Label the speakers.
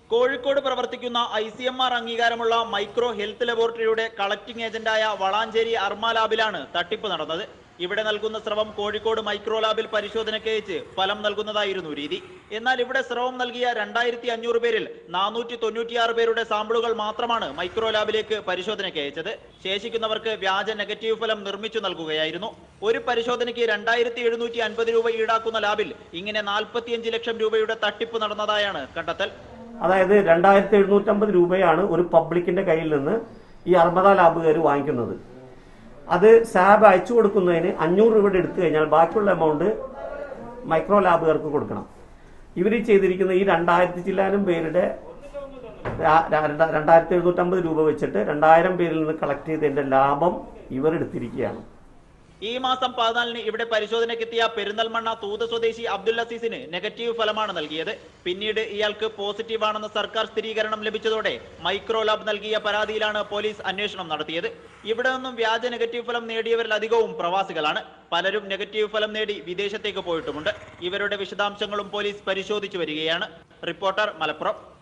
Speaker 1: കോഴിക്കോട് പ്രവർത്തിക്കുന്ന I C M R അംഗീകാരമുള്ള micro health ലബോറട്ടറിയുടെ കളക്ടിംഗ് ഏജന്റായ വളാഞ്ചേരി അർമ ലാബിലാണ് തട്ടിപ്പ് നടന്നത് ഇവിടെ നൽകുന്ന സ്രവം കോഴിക്കോട് മൈക്രോ ലാബിൽ പരിശോധനയ്ക്ക് അയച്ച് ഫലം നൽകുന്നതായിരുന്നു രീതി എന്നാൽ ഇവിടെ സ്രവം നൽകിയ രണ്ടായിരത്തി അഞ്ഞൂറ് പേരിൽ നാനൂറ്റി തൊണ്ണൂറ്റിയാറ് പേരുടെ സാമ്പിളുകൾ മാത്രമാണ് മൈക്രോ ലാബിലേക്ക് പരിശോധനയ്ക്ക് അയച്ചത് ശേഷിക്കുന്നവർക്ക് വ്യാജ നെഗറ്റീവ് ഫലം നിർമ്മിച്ചു നൽകുകയായിരുന്നു ഒരു പരിശോധനയ്ക്ക് രണ്ടായിരത്തി എഴുന്നൂറ്റി അൻപത് രൂപ ഈടാക്കുന്ന ലാബിൽ ഇങ്ങനെ നാൽപ്പത്തിയഞ്ച് ലക്ഷം രൂപയുടെ തട്ടിപ്പ് നടന്നതായാണ് കണ്ടെത്തൽ
Speaker 2: അതായത് രണ്ടായിരത്തി എഴുന്നൂറ്റമ്പത് രൂപയാണ് ഒരു പബ്ലിക്കിന്റെ കയ്യിൽ നിന്ന് ഈ അർമദ ലാബുകാർ വാങ്ങിക്കുന്നത് അത് സാബ് അയച്ചു കൊടുക്കുന്നതിന് അഞ്ഞൂറ് രൂപയുടെ എടുത്തു കഴിഞ്ഞാൽ ബാക്കിയുള്ള എമൗണ്ട് മൈക്രോ ലാബുകാർക്ക് കൊടുക്കണം ഇവർ ചെയ്തിരിക്കുന്ന ഈ രണ്ടായിരത്തി ചില്ലാനും പേരുടെ ര- ര- രണ്ടായിരത്തി എഴുന്നൂറ്റമ്പത് രൂപ വെച്ചിട്ട് രണ്ടായിരം പേരിൽ നിന്ന് കളക്ട് ചെയ്തതിന്റെ ലാഭം ഇവർ എടുത്തിരിക്കുകയാണ്
Speaker 1: ഈ മാസം പതിനാലിന് ഇവിടെ പരിശോധനയ്ക്കെത്തിയ പെരിന്തൽമണ്ണ തൂത് സ്വദേശി അബ്ദുൽ അസീസിന് നെഗറ്റീവ് ഫലമാണ് നൽകിയത് പിന്നീട് ഇയാൾക്ക് പോസിറ്റീവ് ആണെന്ന് സർക്കാർ സ്ഥിരീകരണം ലഭിച്ചതോടെ മൈക്രോ ലാബ് നൽകിയ പരാതിയിലാണ് പോലീസ് അന്വേഷണം നടത്തിയത് ഇവിടെ നിന്നും വ്യാജ നെഗറ്റീവ് ഫലം നേടിയവരിൽ അധികവും പ്രവാസികളാണ് പലരും നെഗറ്റീവ് ഫലം നേടി വിദേശത്തേക്ക് പോയിട്ടുമുണ്ട് ഇവരുടെ വിശദാംശങ്ങളും പോലീസ് പരിശോധിച്ചു വരികയാണ് റിപ്പോർട്ടർ മലപ്പുറം